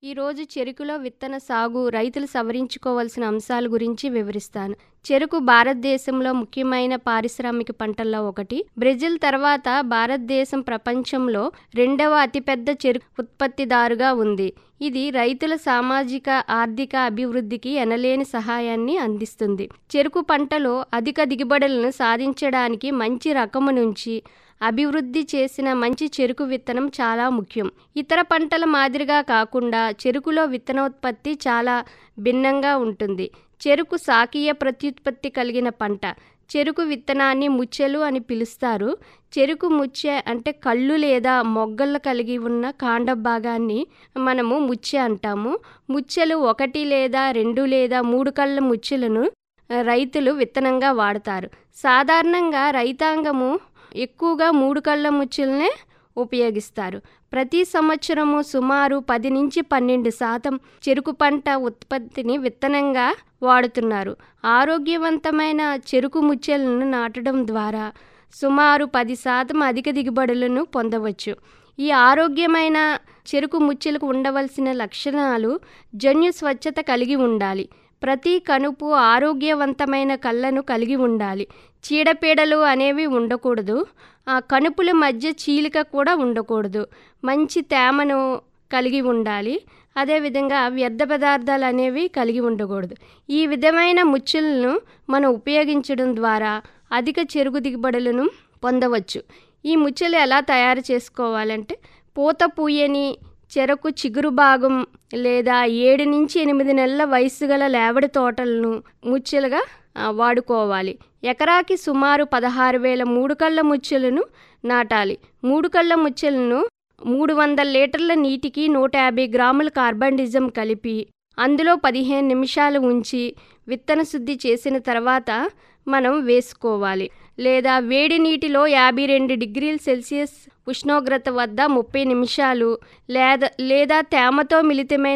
ఈరోజు చెరుకులో విత్తన సాగు రైతులు సవరించుకోవాల్సిన అంశాల గురించి వివరిస్తాను చెరుకు భారతదేశంలో ముఖ్యమైన పారిశ్రామిక పంటల్లో ఒకటి బ్రెజిల్ తర్వాత భారతదేశం ప్రపంచంలో రెండవ అతిపెద్ద చెరుకు ఉత్పత్తిదారుగా ఉంది ఇది రైతుల సామాజిక ఆర్థిక అభివృద్ధికి ఎనలేని సహాయాన్ని అందిస్తుంది చెరుకు పంటలో అధిక దిగుబడులను సాధించడానికి మంచి రకము నుంచి అభివృద్ధి చేసిన మంచి చెరుకు విత్తనం చాలా ముఖ్యం ఇతర పంటల మాదిరిగా కాకుండా చెరుకులో విత్తనోత్పత్తి చాలా భిన్నంగా ఉంటుంది చెరుకు సాకీయ ప్రత్యుత్పత్తి కలిగిన పంట చెరుకు విత్తనాన్ని ముచ్చెలు అని పిలుస్తారు చెరుకు ముచ్చె అంటే కళ్ళు లేదా మొగ్గలు కలిగి ఉన్న కాండ భాగాన్ని మనము ముచ్చె అంటాము ముచ్చెలు ఒకటి లేదా రెండు లేదా మూడు కళ్ళ ముచ్చెలను రైతులు విత్తనంగా వాడతారు సాధారణంగా రైతాంగము ఎక్కువగా మూడు కళ్ళ ముచ్చులనే ఉపయోగిస్తారు ప్రతి సంవత్సరము సుమారు పది నుంచి పన్నెండు శాతం చెరుకు పంట ఉత్పత్తిని విత్తనంగా వాడుతున్నారు ఆరోగ్యవంతమైన చెరుకు ముచ్చెలను నాటడం ద్వారా సుమారు పది శాతం అధిక దిగుబడులను పొందవచ్చు ఈ ఆరోగ్యమైన చెరుకు ముచ్చెలకు ఉండవలసిన లక్షణాలు జన్యు స్వచ్ఛత కలిగి ఉండాలి ప్రతి కనుపు ఆరోగ్యవంతమైన కళ్ళను కలిగి ఉండాలి చీడపీడలు అనేవి ఉండకూడదు ఆ కనుపుల మధ్య చీలిక కూడా ఉండకూడదు మంచి తేమను కలిగి ఉండాలి అదేవిధంగా వ్యర్థ పదార్థాలు అనేవి కలిగి ఉండకూడదు ఈ విధమైన ముచ్చులను మనం ఉపయోగించడం ద్వారా అధిక చెరుకు దిగుబడులను పొందవచ్చు ఈ ముచ్చెలు ఎలా తయారు చేసుకోవాలంటే పూత పూయని చెరకు చిగురు భాగం లేదా ఏడు నుంచి ఎనిమిది నెలల వయసు గల లేవడి తోటలను ముచ్చెలుగా వాడుకోవాలి ఎకరాకి సుమారు పదహారు వేల మూడు కళ్ళ ముచ్చెలను నాటాలి మూడు కళ్ళ ముచ్చెలను మూడు వందల లీటర్ల నీటికి నూట యాభై గ్రాముల కార్బండిజం కలిపి అందులో పదిహేను నిమిషాలు ఉంచి విత్తన శుద్ధి చేసిన తర్వాత మనం వేసుకోవాలి లేదా వేడి నీటిలో యాభై రెండు డిగ్రీల సెల్సియస్ ఉష్ణోగ్రత వద్ద ముప్పై నిమిషాలు లేదా లేదా తేమతో మిళితమైన